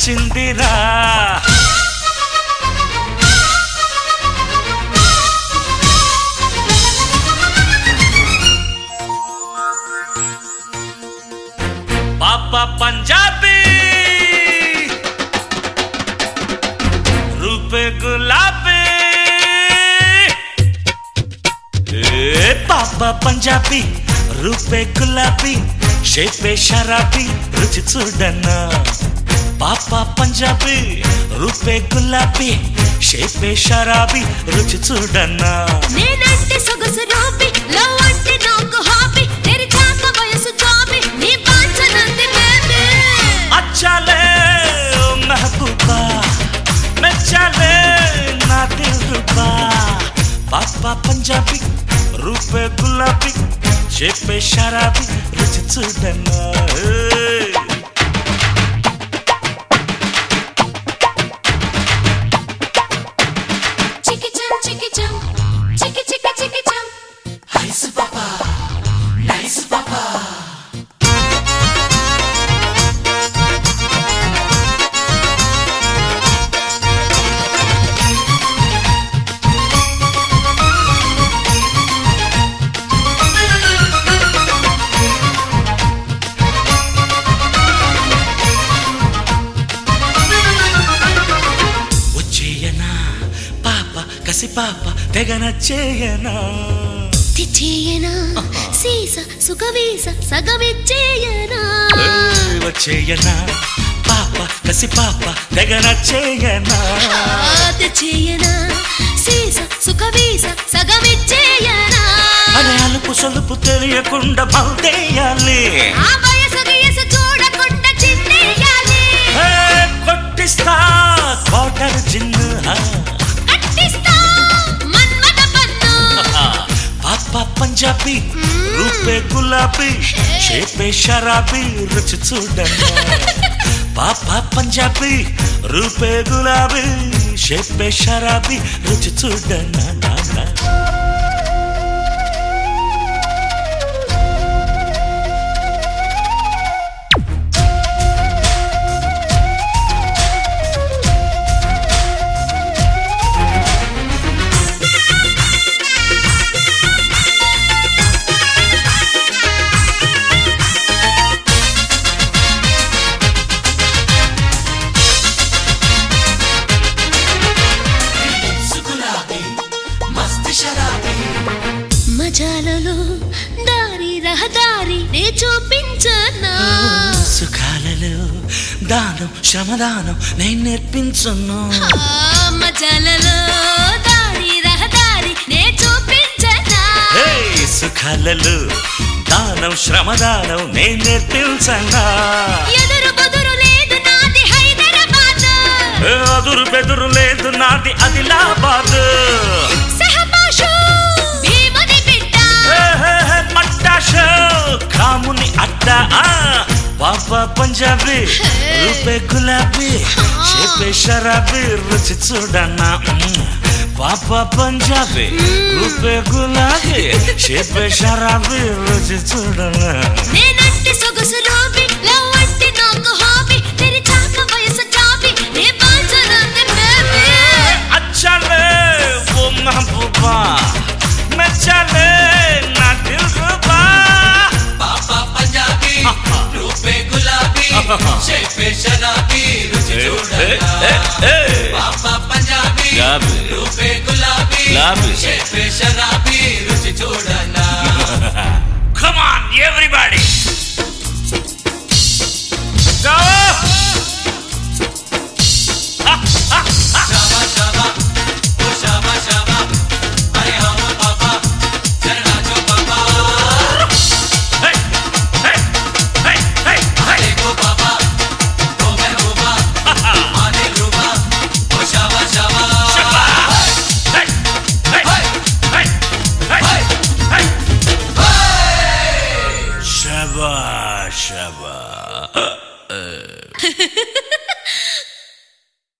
నచ్చిందిరా పాప పంజాబీ రూపే గులాబీ ఏ పాప పంజాబీ రూపే గులాబీ షేపే షరాబీ రుచి చూడన్నా పాప పంజాబీ రూపే గులాబీ షేపే షరాబీ రుచి చూడన్నా నేనంటే సొగసు రూపి లవ్ అంటే నాకు హాబీ తెరిచాక వయసు జాబి నీ పాంచనంది బేబీ అచ్చాలే ఓ మెహబూబా మెచ్చాలే నా దిల్ రూబా పాప పంజాబీ రూపే గులాబీ షేపే షరాబీ రుచి చూడన్నా ఏయ్. చికి చం చికి చం చికి చికి చికి చం వచ్చేయనా పాప కసి పాప తెగ నచ్చేయనా తెచ్చేయనా సీస సుఖవీస సగమిచ్చేయనా ఏయ్, వచ్చేయనా పాప కసి పాప తెగ నచ్చేయనా తెచ్చేయనా సీస సుఖవీస సగమిచ్చేయనా అనే అలుపు సొలుపు తెలియకుండా బౌదేయాలి ఆ వయసు గయసు చూడకుండా చిన్నేయాలి ఏ, కొట్టిస్తా క్వార్టర్ జిన్ను ఆ. కట్టిస్తా మన్మథ పన్ను పాప పంజాబీ రూపే గులాబీ షేపే షరాబీ రుచి చూడన్నా పాప పంజాబీ రూపే గులాబీ షేపే షరాబీ రుచి చూడన్నా నా, నా. మజాలలో దారి రహదారి నే చూపించనా సుఖాలలో దానం శ్రమదానం నేను నేర్పించును ఆ మజాలలో దారి రహదారి నే చూపించనా హే సుఖాలలో దానం శ్రమదానం నేను నేర్పించనా ఎదురు బదురు లేదు నాది హైదరాబాద్ ఏ అదురు బెదురు లేదు నాది ఆదిలాబాద్ సహపాషు భీముని బిడ్డ ఏ హే హే మట్టాషో కాముని అడ్డ ఆ పాప పంజాబీ రూపే గులాబీ షేపే షరాబీ రుచి చూడన్నా మ్మ్. పాప పంజాబీ రూపే గులాబీ షేపే షరాబీ రుచి చూడన్నా నేనంటే సొగసు రూపి లవ్ అంటే నాకు హాబీ తెరిచాక వయసు జాబి నీ పాంచనంది బేబీ అచ్చలే ఓ మహబూబా మెచ్చలే నా దిల్ రూబా పాపా పంజాబీ రూపే గులాబీ షేపే షరాబీ రుచి చూడగా పాపా పంజాబీ గులాబీ. రూపే గులాబీ గులాబీ. షేపే షరాబీ